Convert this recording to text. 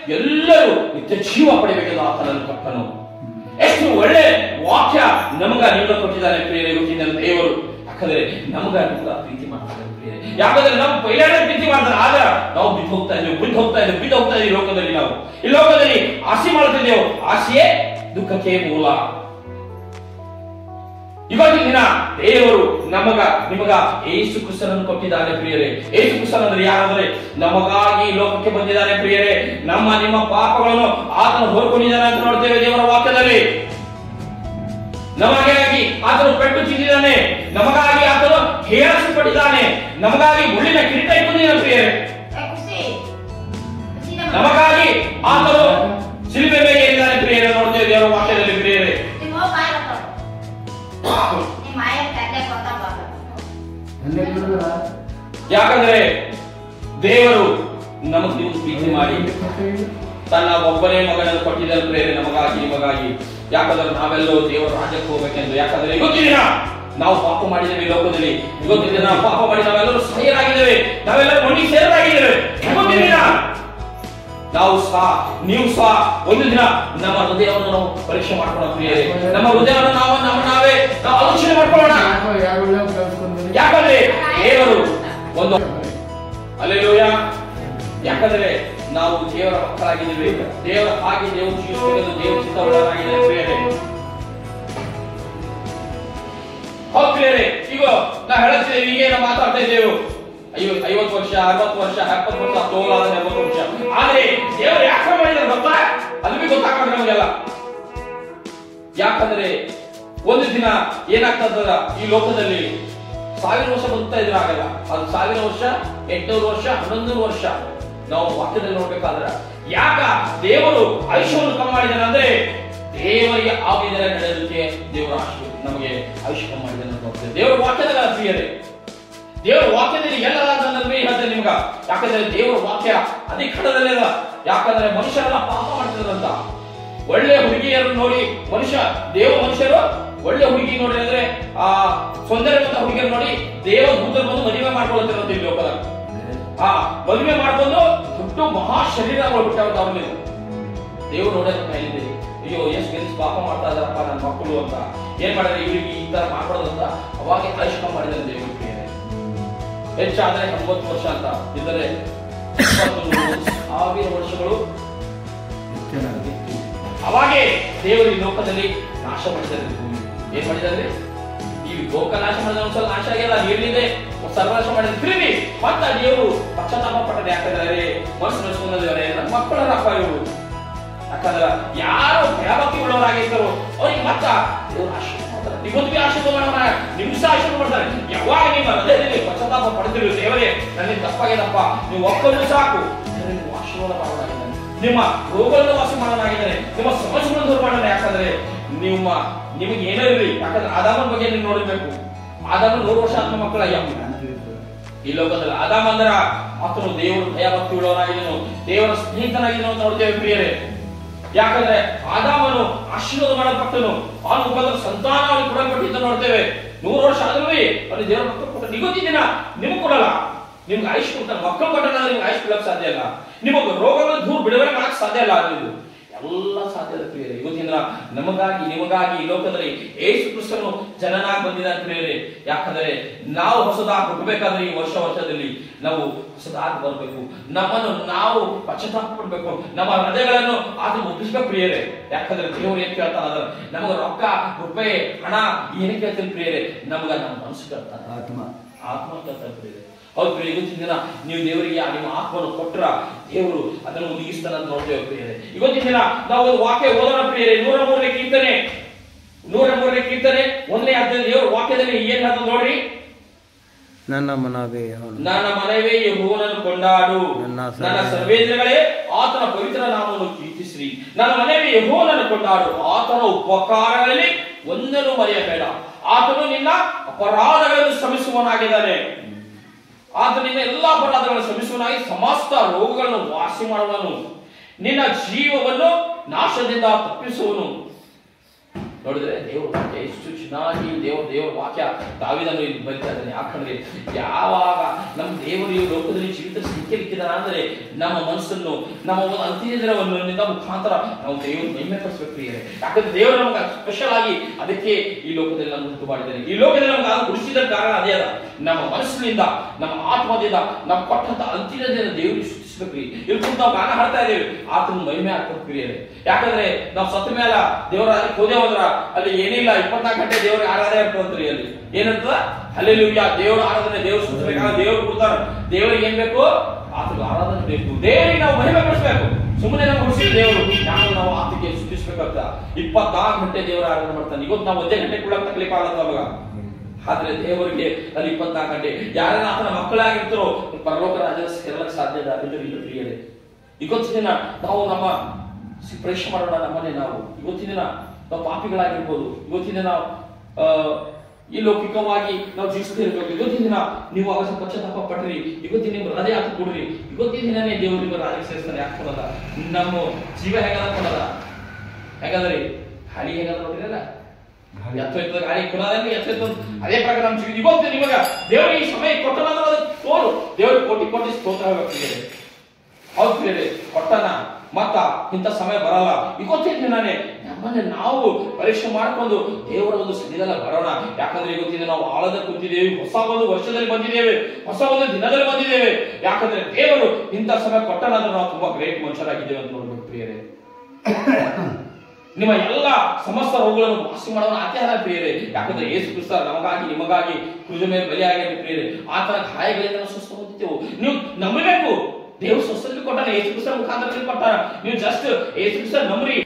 ಎಲ್ಲರೂ ನಿತ್ಯ ಜೀವ ಪಡೆಯಬೇಕೆಂದು ಆತನನ್ನು ಕೊಟ್ಟನು ಎಷ್ಟು ಒಳ್ಳೆ ವಾಕ್ಯ ನಮಗ ನಿಮ್ಗೆ ಕೊಟ್ಟಿದ್ದಾನೆ ಪ್ರಿಯರೇ ಇವತ್ತಿನ ದೇವರು ಯಾಕಂದ್ರೆ ನಮಗ ನಿಮ್ಗ ಪ್ರೀತಿ ಮಾಡ್ತಾರೆ ಪ್ರಿಯರೇ ಯಾಕಂದ್ರೆ ನಾವು ಪೈಲಾನೆ ಪ್ರೀತಿ ಮಾಡ್ತಾರೆ ಆಗ ನಾವು ಬಿದ್ದು ಹೋಗ್ತಾ ಇದ್ದೇವೆ ಬಿದ್ದು ಹೋಗ್ತಾ ಇದ್ದೇವೆ ಬಿದ್ದು ಹೋಗ್ತಾ ಇದ್ದೀವಿ ಈ ಲೋಕದಲ್ಲಿ ನಾವು ಈ ಲೋಕದಲ್ಲಿ ಆಸೆ ಮಾಡ್ತಿದ್ದೇವೆ ಆಸೆಯೇ ದುಃಖಕ್ಕೆ ಮೂಲ ಇವತ್ತಿನ ದಿನ ದೇವರು ನಮಗ ನಿಮಗ ಏಸು ಕ್ರಿಸ್ತನನ್ನು ಕೊಟ್ಟಿದ್ದಾನೆ ಪ್ರಿಯರೇ ಏಸು ಕ್ರಿಸ್ತನಂದ್ರೆ ಯಾರಂದ್ರೆ ನಮಗಾಗಿ ಈ ಲೋಕಕ್ಕೆ ಬಂದಿದ್ದಾನೆ ಪ್ರಿಯರೇ ನಮ್ಮ ನಿಮ್ಮ ಪಾಪಗಳನ್ನು ಆತನು ಹೊರಕೊಂಡಿದ್ದಾನೆ ಅಂತ ನೋಡ್ತೇವೆ ದೇವರ ವಾಕ್ಯದಲ್ಲಿ ನಮಗಾಗಿ ಆತನು ಪೆಟ್ಟು ತಿಂದಿದ್ದಾನೆ ನಮಗಾಗಿ ಆತನು ಹೇರಿಸಲ್ಪಟ್ಟಿದ್ದಾನೆ ನಮಗಾಗಿ ಮುಳ್ಳಿನ ಕಿರೀಟ ಇಟ್ಟಿದ್ದಾನೆ ಪ್ರಿಯರೇ ಖುಷಿ ಖುಷಿ ನಮ್ಮ ನಮಗಾಗಿ ಆತನು ಸಿಲುಬೆ ಮೇಲೆ ಏರಿದ್ದಾನೆ ಪ್ರಿಯರೇ ನೋಡ್ತೇವೆ ದೇವರ ವಾಕ್ಯದಲ್ಲಿ ಪ್ರಿಯರೇ ನಿಮ್ಮ ಮಾಯ ನಿಮ್ಮ ಮಾಯ ಕಡ್ಲೆ ಕೊಡ್ತಾ ಯಾಕಂದ್ರೆ ದೇವರು ನಮಗೆ ನೀವು ಪ್ರೀತಿ ಮಾಡಿ ತನ್ನ ಒಬ್ಬನೇ ಮಗನನ್ನು ಕೊಟ್ಟಿದ್ದ ಪ್ರೇರೆ ನಮಗಾಗಿ ನಿಮಗಾಗಿ ಯಾಕಂದ್ರೆ ನಾವೆಲ್ಲರೂ ದೇವರ ರಾಜ್ಯಕ್ಕೆ ಹೋಗ್ಬೇಕೆಂದು ಯಾಕಂದ್ರೆ ಇವತ್ತಿನ ದಿನ ನಾವು ಪಾಪ ಮಾಡಿದ್ದೇವೆ ಈ ಲೋಕದಲ್ಲಿ ಇವತ್ತಿನ ದಿನ ನಾವು ಪಾಪ ಮಾಡಿ ನಾವೆಲ್ಲರೂ ಸಹಿರಾಗಿದ್ದೇವೆ ನಾವೆಲ್ಲರೂ ಮಣ್ಣಿಗೆ ಸೇರಾಗಿದ್ದೇವೆ ಇವತ್ತಿನ ದಿನ ನಾವು ಸಹ ನೀವು ಸಹ ಒಂದು ದಿನ ನಮ್ಮ ಹೃದಯವನ್ನು ನಾವು ಪರೀಕ್ಷೆ ಮಾಡ್ಕೊಳ್ಳೋಣ ಪ್ರಿಯರೇ ನಮ್ಮ ಹೃದಯವನ್ನು ನಾವು ನಮ್ಮ ನಾವೇ ನಾವು ಆಲೋಚನೆ ಮಾಡ್ಕೊಳ್ಳೋಣ ಯಾಕಂದ್ರೆ ದೇವರು ಒಂದು ಅಲ್ಲೆಲೂಯ ಯಾಕಂದ್ರೆ ನಾವು ದೇವರ ಮಕ್ಕಳಾಗಿದ್ದೇವೆ ದೇವರ ಹಾಗೆ ದೇವರು ಜೀವಿಸಬೇಕೆಂದು ದೇವರ ಚಿತ್ತವುಳ್ಳವರಾಗಿದ್ದೇವೆ ಪ್ರಿಯರೇ ಹೌದು ಪ್ರಿಯರೇ ಈಗ ನಾ ಹೇಳುತ್ತೇವೆ ಈಗೇನ ಮಾತಾಡ್ತಾ ಇದ್ದೇವೆ ಐವತ್ ಐವತ್ತು ವರ್ಷ ಅರವತ್ತು ವರ್ಷ ಎಪ್ಪತ್ತು ವರ್ಷ ತೋಲಾದ ಎಂಬತ್ತು ವರ್ಷ ಆದ್ರೆ ದೇವರು ಯಾಕೆ ಮಾಡಿದ್ರೆ ಗೊತ್ತಾ ಅದು ಬಿ ಗೊತ್ತಾಗ್ಬೇಕು ನಮಗೆಲ್ಲ ಯಾಕಂದ್ರೆ ಒಂದು ದಿನ ಏನಾಗ್ತದ ಈ ಲೋಕದಲ್ಲಿ ಸಾವಿರ ವರ್ಷ ಬದುಕ್ತಾ ಇದ್ರೆ ಆಗಲ್ಲ ಅದು ಸಾವಿರ ವರ್ಷ ಎಂಟುನೂರು ವರ್ಷ ಹನ್ನೊಂದು ವರ್ಷ ನಾವು ವಾಕ್ಯದಲ್ಲಿ ನೋಡ್ಬೇಕಾದ್ರೆ ಯಾಕ ದೇವರು ಆಯುಷ್ಯವನ್ನು ಕಮ್ಮಿ ಮಾಡಿದಾನೆ ಅಂದ್ರೆ ದೇವರಿಗೆ ಆವಿದರೆ ನಡೆಯೋದಕ್ಕೆ ದೇವರ ಆಶು ನಮಗೆ ಆಯುಷ್ಯ ಕಮ್ಮಿ ಮಾಡಿದಾನೆ ಅಂತ ನೋಡ್ತೇವೆ ದೇವರ ವಾಕ್ಯದಲ್ಲಿ ಅದು ಪ್ರಿಯರೇ ದೇವರ ವಾಕ್ಯದಲ್ಲಿ ಎಲ್ಲ ಸಂದರ್ಭ ಹೇಳ್ತೇನೆ ನಿಮ್ಗ ಯಾಕಂದ್ರೆ ದೇವರ ವಾಕ್ಯ ಅದೇ ಕಡದಲ್ಲಿಲ್ಲ ಯಾಕಂದ್ರೆ ಮನುಷ್ಯರೆಲ್ಲ ಪಾಪ ಮಾಡ್ತಿದ್ರಂತ ಒಳ್ಳೆ ಹುಡುಗಿಯರನ್ನು ನೋಡಿ ಮನುಷ್ಯ ದೇವ ಮನುಷ್ಯರು ಒಳ್ಳೆ ಹುಡುಗಿ ನೋಡಿ ಅಂದ್ರೆ ಆ ಸೌಂದರ್ಯವಂತ ಹುಡುಗಿಯರು ನೋಡಿ ದೇವ ದೂತರು ಬಂದು ಮದುವೆ ಮಾಡ್ಕೊಳ್ತಿರಂತ ಈ ಲೋಕದ ಆ ಮದುವೆ ಮಾಡ್ಕೊಂಡು ದೊಡ್ಡ ಮಹಾ ಶರೀರಗಳು ಬಿಟ್ಟವಂತ ಅವ್ರಿಗೆ ದೇವ್ರು ನೋಡೋದನ್ನ ಹೇಳಿದೆ ಅಯ್ಯೋ ಎಷ್ಟು ಗೆಲ್ಸ್ ಪಾಪ ಮಾಡ್ತಾ ಇದಾರಪ್ಪ ನನ್ನ ಮಕ್ಕಳು ಅಂತ ಏನ್ ಮಾಡಿದ್ರೆ ಇವ್ರಿಗೆ ಈ ತರ ಮಾಡ್ಬಾರ್ದು ಅಂತ ಅವಾಗ ಆಯುಷ್ ಕಮ್ಮಿ ಮಾಡಿದಾರೆ ದೇವ್ರ ಪ್ರಿಯರೇ. ಹೆಚ್ಚಾದ್ರೆ ಎಂಬತ್ತು ವರ್ಷ ಅಂತ ಇದ್ದರೆ ಇಪ್ಪತ್ತು ನೂರು, ಸಾವಿರ ವರ್ಷಗಳು ಅವಾಗೆ ದೇವರು ಈ ಲೋಕದಲ್ಲಿ ನಾಶ ಮಾಡಿದ್ದಾರೆ ಈ ಭೂಮಿ. ಏನ್ ಮಾಡಿದ್ದಾರೆ ಈ ಲೋಕ ನಾಶ ಮಾಡಿದ ಒಂದ್ಸಲ ನಾಶ ಆಗ್ಯಲ್ಲ ನೀರಿನಿಂದೆ ಸರ್ವನಾಶ ಮಾಡಿದ ತಿರುಗಿ ಮತ್ತ ದೇವರು ಪಶ್ಚಾತ್ತಾಪ ಪಟ್ಟದ ಯಾಕಂದ್ರೆ ಮನಸ್ಸು ನಡೆಸ್ಕೊಂಡಿದ್ದಾರೆ ನನ್ನ ಮಕ್ಕಳರಪ್ಪ ಇವರು ಯಾಕಂದ್ರ ಯಾರು ಭಯಭಕ್ತಿ ಉಳ್ಳವರಾಗಿದ್ದರು ಅವ್ರಿಗೆ ಮತ್ತ ದೇವರು ಆಶೀರ್ವಾದ ಮಾಡ್ತಾರೆ ನಿಮ್ಮೊಂದಿಗೆ ಆಶೀರ್ವಾದ ಮಾಡೋಣ ನಿಮ್ ಸಹ ಆಶೀರ್ವಾದ ಮಾಡ್ತಾರೆ ಯಾವಾಗ ನಿಮ್ಮ ಹೃದಯದಲ್ಲಿ ಪಶ್ಚಾತ್ತಾಪ ಪಡೆದಿರು ದೇವರೇ ನನಗೆ ತಪ್ಪಾಗ್ಯದಪ್ಪ ನೀವು ಒಪ್ಪಲು ಸಾಕು ದೇವರು ನೀವು ಆಶೀರ್ವಾದ ಮಾಡೋದಾಗಿದ್ದಾನೆ ನಿಮ್ಮ ರೋಗಗಳನ್ನು ವಾಸ ಮಾಡೋದಾಗಿದ್ದಾನೆ ನಿಮ್ಮ ಸಮಸ್ಯೆಗಳನ್ನು ದೂರ ಮಾಡೋಣ ಯಾಕಂದ್ರೆ ನಿಮ್ಮ ನಿಮಗೆ ಏನೋ ಇರಲಿ ಯಾಕಂದ್ರೆ ಆದಾಮನ ಬಗ್ಗೆ ನೀವು ನೋಡಬೇಕು ಆದಾಮ ನೂರು ವರ್ಷ ಆತ್ಮ ಮಕ್ಕಳಯ್ಯ ಈ ಲೋಕದಲ್ಲಿ ಆದಾಮ ಅಂದ್ರ ಆತನು ದೇವರು ಭಯಭಕ್ತಿ ಉಳ್ಳವನಾಗಿದ್ದನು ದೇವರ ಸ್ನೇಹಿತನಾಗಿದ್ದನು ಅಂತ ನೋಡ್ತೇವೆ ಪ್ರಿಯರೇ ಯಾಕಂದ್ರೆ ಆದಾಮನು ಆಶೀರ್ವಾದ ಮಾಡಲ್ಪಟ್ಟನು ಆ ಮುಖಾಂತರ ಸಂತಾನ ಅವನಿಗೆ ಕೊಡಲ್ಪಟ್ಟಿದ್ದ ನೋಡ್ತೇವೆ ನೂರು ವರ್ಷ ಆದ್ರೂ ಅವನಿಗೆ ದೇವರ ಮಕ್ಕಳು ಕೊಟ್ಟ ನಿಗೋತಿ ದಿನ ನಿಮಗೆ ಕೊಡಲ್ಲ ನಿಮ್ಗೆ ಆಯುಷ್ ಕೊಡ್ತಾನೆ ಮಕ್ಕಳು ಕೊಟ್ಟಾಗ ನಿಮ್ಗೆ ಆಯುಷ್ ಬಿಡಕ್ ಸಾಧ್ಯ ಇಲ್ಲ ನಿಮಗೆ ರೋಗಗಳು ದೂರ ಬಿಡುಗಡೆ ಮಾಡಕ್ ಸಾಧ್ಯ ಇಲ್ಲ ಅದು ಎಲ್ಲ ಸಾಧ್ಯದ ಪ್ರಿಯರೇ ಇವತ್ತಿನ ನಮಗಾಗಿ ನಿಮಗಾಗಿ ಈ ಲೋಕದಲ್ಲಿ ಏಸು ಕ್ರಿಸ್ತನು ಜನನಾಗಿ ಬಂದಿದ್ದಾನೆ ಪ್ರಿಯರೇ ಯಾಕಂದ್ರೆ ನಾವು ಹೊಸದಾಗಿ ಹುಟ್ಟಬೇಕಾದ್ರೆ ಈ ವರ್ಷ ವರ್ಷದಲ್ಲಿ ನಾವು ಹೊಸದಾಗಿ ಬರಬೇಕು ನಮ್ಮನ್ನು ನಾವು ಪಶ್ಚಾತ್ತಾಪ ಪಡ್ಬೇಕು ನಮ್ಮ ಹೃದಯಗಳನ್ನು ಆತ ಒಪ್ಪಿಸ್ಬೇಕು ಪ್ರಿಯರೇ ಯಾಕಂದ್ರೆ ದೇವರು ಏನ್ ಕೇಳ್ತಾನ ಅಂದ್ರೆ ನಮಗ ರೊಕ್ಕ ರೂಪಾಯಿ ಹಣ ಏನೇ ಕೇಳ್ತೀನಿ ಪ್ರಿಯರೇ ನಮಗ ನಮ್ಮ ಮನಸ್ಸು ಕೇಳ್ತಾನೆ ಆತ್ಮ ಆತ್ಮ ಕೇಳ್ತಾನೆ ಪ್ರಿಯರೇ ಹೌದು ಪ್ರಿಯ ಇವತ್ತಿನ ದಿನ ನೀವು ದೇವರಿಗೆ ಆ ನಿಮ್ಮ ಆತ್ಮವನ್ನು ಕೊಟ್ರ ದೇವರು ಅದನ್ನು ಮುಗಿಸ್ತಾನೆ ಅಂತ ನೋಡ್ತೇವೆ ಪ್ರಿಯರೇ ಇವತ್ತಿನ ದಿನ ನಾವು ಒಂದು ವಾಕ್ಯ ಓದೋಣ ಪ್ರಿಯರೇ ನೂರ ಮೂರನೇ ಕೀರ್ತನೆ ನೂರ ಮೂರನೇ ಕೀರ್ತನೆ ಒಂದನೇ ಅಧ್ಯಾಯ ದೇವರ ವಾಕ್ಯದಲ್ಲಿ ಏನ್ ಹೇಳ್ತದೆ ನೋಡ್ರಿ ನನ್ನ ಮನವೇ ಅವನು ನನ್ನ ಮನವೇ ಯೆಹೋವನನ್ನು ಕೊಂಡಾಡು ನನ್ನ ನನ್ನ ಸರ್ವೇಂದ್ರಗಳೇ ಆತನ ಪವಿತ್ರ ನಾಮವನ್ನು ಕೀರ್ತಿಸ್ರಿ ನನ್ನ ಮನವೇ ಯೆಹೋವನನ್ನು ಕೊಂಡಾಡು ಆತನ ಉಪಕಾರಗಳಲ್ಲಿ ಒಂದನ್ನು ಮರೆಯಬೇಡ ಆತನು ನಿನ್ನ ಅಪರಾಧಗಳನ್ನು ಶ್ರಮಿಸುವನಾಗಿದ್ದಾನೆ ಆತ ನಿನ್ನ ಎಲ್ಲಾ ಅಪರಾಧಗಳನ್ನು ಶ್ರಮಿಸುವನಾಗಿ ಸಮಸ್ತ ರೋಗಗಳನ್ನು ವಾಸಿ ಮಾಡುವನು ನಿನ್ನ ಜೀವವನ್ನು ನಾಶದಿಂದ ತಪ್ಪಿಸುವನು ನೋಡಿದ್ರೆ ದೇವರು ವಾಕ್ಯ ಎಷ್ಟು ಚೆನ್ನಾಗಿ ದೇವ್ರ ದೇವರ ವಾಕ್ಯ ತಾವಿದನ್ನು ಇಲ್ಲಿ ಬರಿತಾ ಇದ್ದಾನೆ ಯಾಕಂದ್ರೆ ಯಾವಾಗ ನಮ್ಮ ದೇವರು ಈ ಲೋಕದಲ್ಲಿ ಜೀವಿತ ಸಿಕ್ಕಿಲಿಕ್ಕಿದಾನ ಅಂದ್ರೆ ನಮ್ಮ ಮನಸ್ಸನ್ನು ನಮ್ಮ ಒಂದು ಅಂತ್ಯ ದಿನವನ್ನು ನಿಂದ ಮುಖಾಂತರ ನಾವು ದೇವರು ಮಹಿಮೆ ಪಡಿಸ್ಬೇಕು ಪ್ರಿಯರೇ ಯಾಕಂದ್ರೆ ದೇವರು ನಮಗೆ ಸ್ಪೆಷಲ್ ಆಗಿ ಅದಕ್ಕೆ ಈ ಲೋಕದಲ್ಲಿ ನಮ್ಗೆ ಉಂಟು ಮಾಡಿದ್ದಾನೆ ಈ ಲೋಕದಲ್ಲಿ ನಮ್ಗೆ ಅದು ಗುಡಿಸಿದ ಕಾರಣ ಅದೇ ಅದ ನಮ್ಮ ಮನಸ್ಸಿನಿಂದ ನಮ್ಮ ಆತ್ಮದಿಂದ ನಾವು ಕೊಟ್ಟಂತ ಅಂತಿಮ ದಿನ ದೇವರಿಗೆ ಸೃಷ್ಟಿಸ್ಬೇಕ್ರಿ ಇಲ್ಲಿ ಕುಂತು ನಾವು ಗಾನ ಹಾಡ್ತಾ ಇದ್ದೇವೆ ಆತನ ಮಹಿಮೆ ಆಗ್ತದೆ ಪ್ರಿಯರೇ ಯಾಕಂದ್ರೆ ನಾವು ಸತ್ತ ಮೇಲೆ ದೇವರ ಅದಕ್ಕೆ ಹೋದೆ ಹೋದ್ರ ಅಲ್ಲಿ ಏನಿಲ್ಲ ಇಪ್ಪತ್ನಾಲ್ಕು ಗಂಟೆ ದೇವ್ರಿಗೆ ಆರಾಧನೆ ಇರ್ತದಂತ್ರಿ ಅಲ್ಲಿ ಏನಂತದ ಅಲ್ಲಿ ದೇವ್ರ ಆರಾಧನೆ ದೇವ್ರು ಸುತ್ತಬೇಕಾದ್ರೆ ದೇವ್ರು ಕೊಡ್ತಾರ ದೇವರಿಗೆ ಏನ್ ಬೇಕು ಆತನ ಆರಾಧನೆ ಬೇಕು ದೇವರಿಗೆ ನಾವು ಮಹಿಮೆ ಪಡಿಸ್ಬೇಕು ಸುಮ್ಮನೆ ನಾವು ಹುಡುಸಿದ ದೇವರು ಯಾಕಂದ್ರೆ ನಾವು ಆತಕ್ಕೆ ಸುತ್ತಿಸ್ಬೇಕಾಗ್ತ ಇಪ್ಪತ್ನಾಲ್ಕು ಗಂಟೆ ದೇವರ ಆರಾಧನೆ ಮಾಡ್ತಾನೆ ಇವತ್ತು ನಾವು ಒಂದೇ ಗಂಟೆ ಕೂಡ ತಕ್ಲೀಫ್ ಆಗತ್ತ ಅವಾಗ ಆದ್ರೆ ದೇವರಿಗೆ ಅಲ್ಲಿ ಇಪ್ಪತ್ನಾಲ್ಕು ಗಂಟೆ ಯಾರನ್ನ ಆತನ ಮಕ್ಕಳಾಗಿರ್ತಾರೋ ಪರಲೋಕ ರಾಜ್ಯದ ಸೇರಲಕ್ಕೆ ಸಾಧ್ಯ ಇದೆ ಅದರಿಂದ ಇಲ್ಲ ಪ್ರಿಯರೇ ಇವತ್ತಿನ ದಿನ ನಾವು ನಮ್ಮ ಸಿ- ಪರೀಕ್ಷೆ ಮಾಡೋಣ ನಮ್ಮನೆ ನಾವು ಇವತ್ತಿನ ದಿನ ನಾವು ಪಾಪಿಗಳಾಗಿರ್ಬೋದು ಇವತ್ತಿನ ದಿನ ಆ, ಈ ಲೌಕಿಕವಾಗಿ ನಾವು ಜೀವಿಸದೇ ಇರಬೇಕು ಇವತ್ತಿನ ದಿನ ನೀವು ಅವಾಗ ಪಶ್ಚಾತ್ತಾಪ ಪಟ್ರಿ ಇವತ್ತಿನ ನಿಮ್ಮ ಹೃದಯ ಹಾಕಿ ಕೊಡ್ರಿ ಇವತ್ತಿನ ದಿನನೇ ದೇವರು ನಿಮ್ಮ ರಾಜ್ಯಕ್ಕೆ ಸೇರಿಸ್ತಾನೆ ಯಾಕೆ ಕೊಡಲ್ಲ ನಮ್ಮ ಜೀವ ಹೇಗದ ಕೊಡಲ್ಲ ಹೇಗದ್ರಿ ಹಾಳಿ ಹೇಗದ ನೋಡಿರಲ್ಲ ಎತ್ತೊಯ್ತದ ಗಾಳಿ ಕೊಡೋದಂದ್ರೆ ಎತ್ತೊಯ್ತದ ಅದೇ ಪ್ರಕಾರ ನಮ್ಮ ಜೀವಿತ ಇವತ್ತು ನಿಮಗ ದೇವರಿಗೆ ಈ ಸಮಯ ಕೊಟ್ಟನ ಅಂದ್ರೆ ಅದಕ್ಕೆ ತೋರು ದೇವರಿಗೆ ಕೋಟಿ ಕೋಟಿ ಸ್ತೋತ್ರ ಹೇಳ್ಬೇಕು ಹೌದು ಪ್ರಿಯರೇ ಕೊಟ್ಟನ ಮತ್ತ ಇಂಥ ಸಮಯ ಬರಲ್ಲ ಇವತ್ತಿನ ದಿನಾನೇ ನಮ್ಮನ್ನ ನಾವು ಪರೀಕ್ಷೆ ಮಾಡ್ಕೊಂಡು ದೇವರ ಒಂದು ಸನ್ನಿಧಾನ ಬರೋಣ ಯಾಕಂದ್ರೆ ಇವತ್ತಿನ ನಾವು ಆಳದ ಕುಂತಿದ್ದೇವೆ ಹೊಸ ಒಂದು ವರ್ಷದಲ್ಲಿ ಬಂದಿದ್ದೇವೆ ಹೊಸ ಒಂದು ದಿನದಲ್ಲಿ ಬಂದಿದ್ದೇವೆ ಯಾಕಂದ್ರೆ ದೇವರು ಇಂಥ ಸಮಯ ಕೊಟ್ಟನಾದ್ರೆ ನಾವು ತುಂಬಾ ಗ್ರೇಟ್ ಮನುಷ್ಯರಾಗಿದ್ದೇವೆ ಅಂತ ನೋಡ್ಬೇಕು ಪ್ರಿಯರೇ ನಿಮ್ಮ ಎಲ್ಲ ಸಮಸ್ತ ರೋಗಗಳನ್ನು ವಾಸಿ ಮಾಡುವ ಆತ್ಯಾರ ಪ್ರಿಯರೇ ಯಾಕಂದ್ರೆ ಯೇಸು ಕ್ರಿಸ್ತ ನಮಗಾಗಿ ನಿಮಗಾಗಿ ಕ್ರೂಜ ಮೇಲೆ ಬಲಿಯಾಗಿ ಪ್ರಿಯರೇ ಆತನ ಗಾಯಗಳಿಂದ ನಾವು ಸ್ವಸ್ಥ ಹೊಂದಿದ್ದೆವು ನೀವು ನಂಬಬೇಕು ದೇವರು ಸ್ವಸ್ಥತೆ ಕೊಟ್ಟಾನ ಯೇಸು ಕ್ರಿಸ್ತ ಮುಖಾಂತರ ಕೊಟ್ಟಾನ ನೀವು ಜಸ್ಟ್ ಯೇಸು ಕ್ರಿಸ್ತ ನಂಬ್ರಿ